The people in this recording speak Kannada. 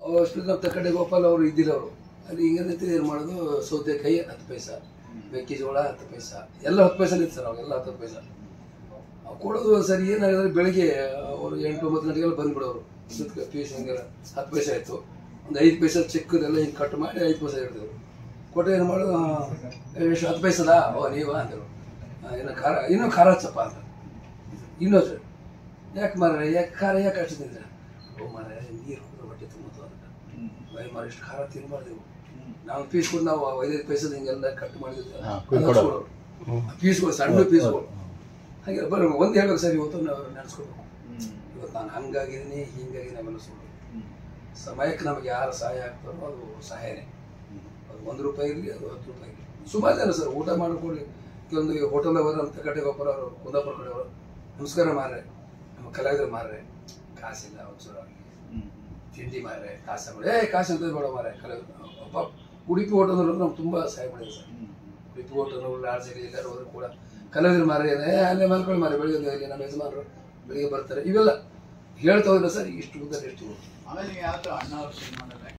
ಅಷ್ಟು ನಮ್ಮ ತಕ್ಕಡೆ ಗೋಪಾಲ್ ಅವರು ಇದ್ದಿಲ್ಲ ಅವರು ಅಲ್ಲಿ ಈಗ ಏನು ಮಾಡೋದು ಸೌತೆಕಾಯಿ ಹತ್ತು ಪೈಸ ಮೆಕ್ಕೆಜೋಳ ಹತ್ತು ಪೈಸ ಎಲ್ಲ ಹತ್ತು ಪೈಸೆ ಇತ್ತು ಸರ್ ಅವಾಗೆಲ್ಲ ಹತ್ತು ಪೈಸ ಅವ್ ಕೊಡೋದು ಸರ್ ಏನಾಗಿದ್ರೆ ಬೆಳಿಗ್ಗೆ ಅವರು ಎಂಟು ಒಂಬತ್ತು ಗಂಟೆಗೆಲ್ಲ ಬಂದ್ಬಿಡೋರು ಪೀಸ್ ಹಂಗೆಲ್ಲ ಹತ್ತು ಪೈಸೆ ಆಯಿತು ಒಂದು ಐದು ಪೈಸೆ ಚಿಕ್ಕದೆಲ್ಲ ಹಿಂಗೆ ಕಟ್ ಮಾಡಿ ಐದು ಪೈಸೆ ಇಡ್ತಿದ್ರು ಕೊಟ್ಟು ಏನು ಮಾಡೋದು ಆ, ಎಷ್ಟು ಹತ್ತು ಪೈಸದ ಓ ನೀವಾ ಅಂದರು ಏನೋ ಖಾರ ಇನ್ನೂ ಖಾರ ಹಚ್ಚಪ್ಪ ಅಂತ ಇನ್ನೊಂದು ಯಾಕೆ ಮಾರ ಯಾಕೆ ಖಾರ ಯಾಕೆ ಅಷ್ಟು ತಿಂದ್ರೆ ಓ ಮಾರ ನೀರು ಕುಡಿದ್ರೆ ಹೊಟ್ಟೆ ತುಂಬಿತು ಅಂತ ವೈ ಮಾರ ಇಷ್ಟು ಖಾರ ತಿನ್ಬಾರ್ದು ನಾವು ಪೀಸ್ ಕೊಟ್ಟು ನಾವು ಐದೈದು ಪೈಸದ ಹಿಂಗೆಲ್ಲ ಕಟ್ ಮಾಡಿದ್ವಿ ಹಾ, ಕೊಡೋರು. ಪೀಸ್ಗಳು ಸಣ್ಣ ಪೀಸ್ಗಳು ಹಾಗೆ ಬರೋ ಒಂದು ಹೇಳ್ಬೇಕು ಸರ್ ಇವತ್ತು ನಾವು ನಡೆಸ್ಕೊಬೇಕು ಇವತ್ತು ನಾನು ಹಂಗಾಗಿದ್ದೀನಿ ಹಿಂಗಾಗಿ ನಾವೆಲ್ಲ ಸುಳ್ಳು ಸಮಯಕ್ಕೆ ನಮಗೆ ಯಾರು ಸಹಾಯ ಆಗ್ತಾರೋ ಅದು ಸಹಾಯನೇ ಅದು ಒಂದು ರೂಪಾಯಿ ಇರಲಿ ಅದು ಹತ್ತು ರೂಪಾಯಿ ಇರಲಿ ಸುಮಾರು ಜನ ಸರ್ ಊಟ ಮಾಡ್ಕೊಳ್ಳಿ ಕೆಲವೊಂದು ಹೋಟೆಲ್ದವರು ಅಂತ ಕಡೆ ಗೊಬ್ಬರ ಅವರು ಕುಂದಾಪುರ ಕಡೆಯವರು ನಮಸ್ಕಾರ ಮಾರ್ರೆ ನಮ್ಮ ಕಲಾವಿದರು ಮಾರ್ರೆ ಕಾಸಿಲ್ಲ ಒಂಚೂರು ಅವ್ರಿಗೆ ತಿಂಡಿ ಮಾರ್ರೆ ಕಾಸು ಮಾಡಿ ಏ ಕಾಸು ಅಂತ ಬೇಡ ಮಾರ್ರೆ ಕಲಾವಿದರು ಒಬ್ಬ ಉಡುಪಿ ಹೋಟೆಲ್ನವರು ನಮ್ಗೆ ತುಂಬ ಸಹಾಯ ಮಾಡಿದೆ ಸರ್ ಉಡುಪಿ ಹೋಟೆಲ್ನವರು ಲಾಡ್ಜಲ್ಲಿ ಎಲ್ಲರೂ ಹೋದ್ರು ಕೂಡ ಕಲಾವಿದರು ಮಾರ್ರೆ ಏ ಅಲ್ಲೇ ಮಲ್ಕೊಳ್ಳಿ ಮಾರ್ರೆ ಬೆಳಿಗ್ಗೆ ಇಲ್ಲಿ ನಮ್ಮ ಯಜಮಾನರು ಬೆಳಿಗ್ಗೆ ಬರ್ತಾರೆ ಇವೆಲ್ಲ ಹೇಳ್ತಾ ಹೋದ್ರೆ ಸರ್ ಇಷ್ಟು ಉದ್ದ ಎಷ್ಟು ಆಮೇಲೆ ಯಾವ್ದು ಅಣ್ಣ ಅವ್ರ ಸಿನಿಮಾದಲ್ಲಿ